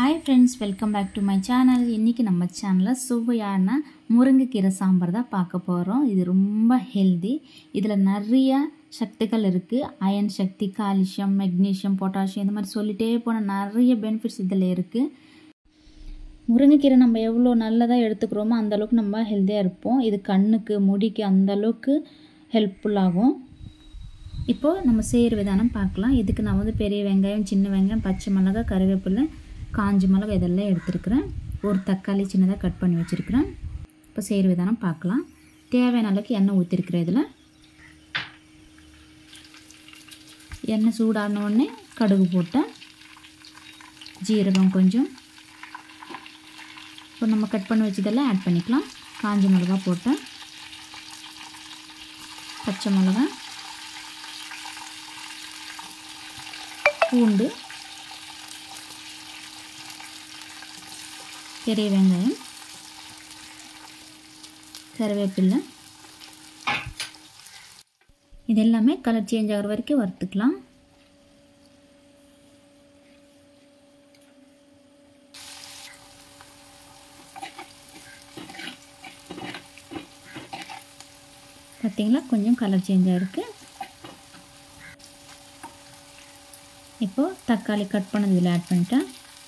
hi friends welcome back to my channel இன்றைக்கி நம்ம சேனலில் சுவையான முருங்கைக்கீரை சாம்பார் தான் பார்க்க போகிறோம் இது ரொம்ப ஹெல்தி இதில் நிறைய சக்திகள் இருக்குது அயன் சக்தி கால்சியம் மெக்னீஷியம் பொட்டாசியம் இந்த மாதிரி சொல்லிகிட்டே போன நிறைய பெனிஃபிட்ஸ் இதில் இருக்குது முருங்கைக்கீரை நம்ம எவ்வளோ நல்லதாக எடுத்துக்கிறோமோ அந்தளவுக்கு நம்ம ஹெல்த்தியாக இருப்போம் இது கண்ணுக்கு முடிக்கு அந்தளவுக்கு ஹெல்ப்ஃபுல்லாகும் இப்போது நம்ம செய்கிற விதானம் பார்க்கலாம் இதுக்கு நான் வந்து பெரிய வெங்காயம் சின்ன வெங்காயம் பச்சை மிளகாய் கருவேப்பிலை காஞ்சி மிளகாய் இதெல்லாம் எடுத்துருக்கிறேன் ஒரு தக்காளி சின்னதாக கட் பண்ணி வச்சுருக்கிறேன் இப்போ செய்கிற விதானம் பார்க்கலாம் தேவையான அளவுக்கு எண்ணெய் ஊற்றிருக்கிறேன் இதில் எண்ணெய் சூடான உடனே கடுகு போட்டேன் ஜீரகம் கொஞ்சம் இப்போ நம்ம கட் பண்ணி வச்சதெல்லாம் ஆட் பண்ணிக்கலாம் காஞ்சி மிளகா போட்டேன் பச்சை மிளகா பூண்டு பெரிய வெங்காயம் கருவேப்பில்லை இது எல்லாமே கலர் சேஞ்ச் ஆகிற வரைக்கும் வறுத்துக்கலாம் பார்த்தீங்களா கொஞ்சம் கலர் சேஞ்ச் ஆகிருக்கு இப்போது தக்காளி கட் பண்ணது இதில் ஆட் பண்ணிட்டேன்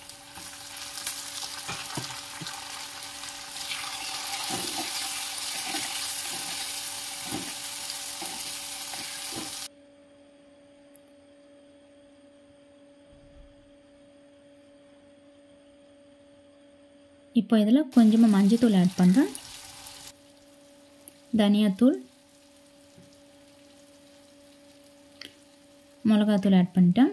இப்போ இதில் கொஞ்சமாக மஞ்சத்தூள் ஆட் பண்ணுறேன் தனியாத்தூள் மிளகாத்தூள் ஆட் பண்ணிட்டேன்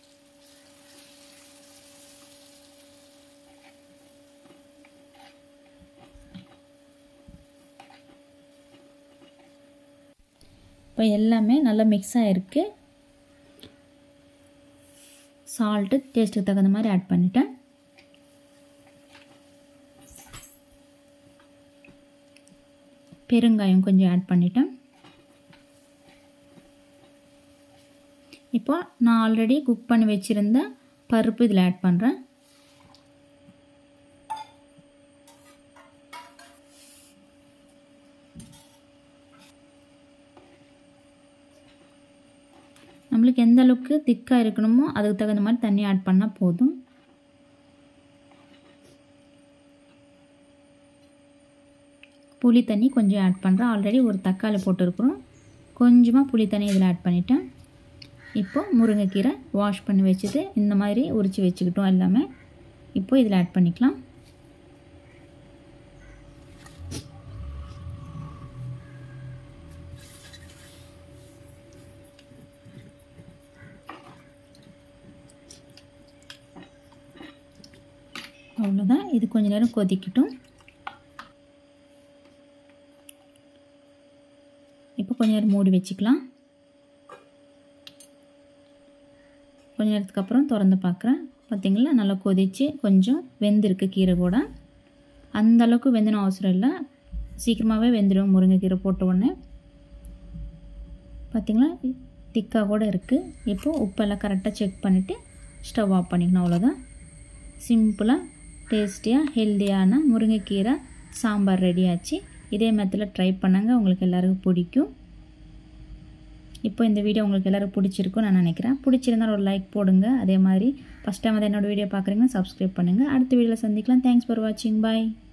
இப்போ எல்லாமே நல்லா மிக்ஸ் ஆகிருக்கு சால்ட்டு டேஸ்ட்டுக்கு தகுந்த மாதிரி ஆட் பண்ணிட்டேன் பெருங்காயம் கொஞ்சம் ஆட் பண்ணிட்டேன் இப்போ நான் ஆல்ரெடி குக் பண்ணி வச்சுருந்த பருப்பு இதில் ஆட் பண்ணுறேன் நம்மளுக்கு எந்த அளவுக்கு திக்காக இருக்கணுமோ அதுக்கு தகுந்த மாதிரி தண்ணி ஆட் பண்ணால் போதும் புளி தண்ணி கொஞ்சம் ஆட் பண்ணுறேன் ஆல்ரெடி ஒரு தக்காளி போட்டிருக்குறோம் கொஞ்சமாக புளி தண்ணி இதில் ஆட் பண்ணிட்டேன் இப்போது முருங்கைக்கீரை வாஷ் பண்ணி வச்சுட்டு இந்த மாதிரி உரித்து வச்சுக்கிட்டோம் எல்லாமே இப்போது இதில் ஆட் பண்ணிக்கலாம் அவ்வளோதான் இது கொஞ்ச நேரம் கொதிக்கட்டும் இப்போ கொஞ்ச நேரம் மூடி வச்சுக்கலாம் கொஞ்ச நேரத்துக்கு அப்புறம் திறந்து பார்க்குறேன் பார்த்திங்களா நல்லா கொதித்து கொஞ்சம் வெந்திருக்கு கீரை கூட அந்த அளவுக்கு வெந்தணும் அவசரம் இல்லை சீக்கிரமாகவே வெந்துடும் முருங்கைக்கீரை போட்ட உடனே பார்த்திங்களா திக்காக கூட இருக்குது இப்போது உப்பெல்லாம் கரெக்டாக செக் பண்ணிவிட்டு ஸ்டவ் ஆஃப் பண்ணிக்கணும் அவ்வளோதான் சிம்பிளாக டேஸ்டியாக ஹெல்த்தியான முருங்கைக்கீரை சாம்பார் ரெடி ஆச்சு இதே மெத்தில் ட்ரை பண்ணுங்க உங்களுக்கு எல்லாருக்கும் பிடிக்கும் இப்போ இந்த வீடியோ உங்களுக்கு எல்லோரும் பிடிச்சிருக்கும் நான் நினைக்கிறேன் பிடிச்சிருந்தால் ஒரு லைக் போடுங்க அதே மாதிரி ஃபஸ்ட் டைம் அதை என்னோடய வீடியோ பார்க்குறீங்கன்னா சப்ஸ்கிரைப் பண்ணுங்கள் அடுத்த வீடியோவில் சந்திக்கலாம் தேங்க்ஸ் ஃபார் வாட்சிங் பாய்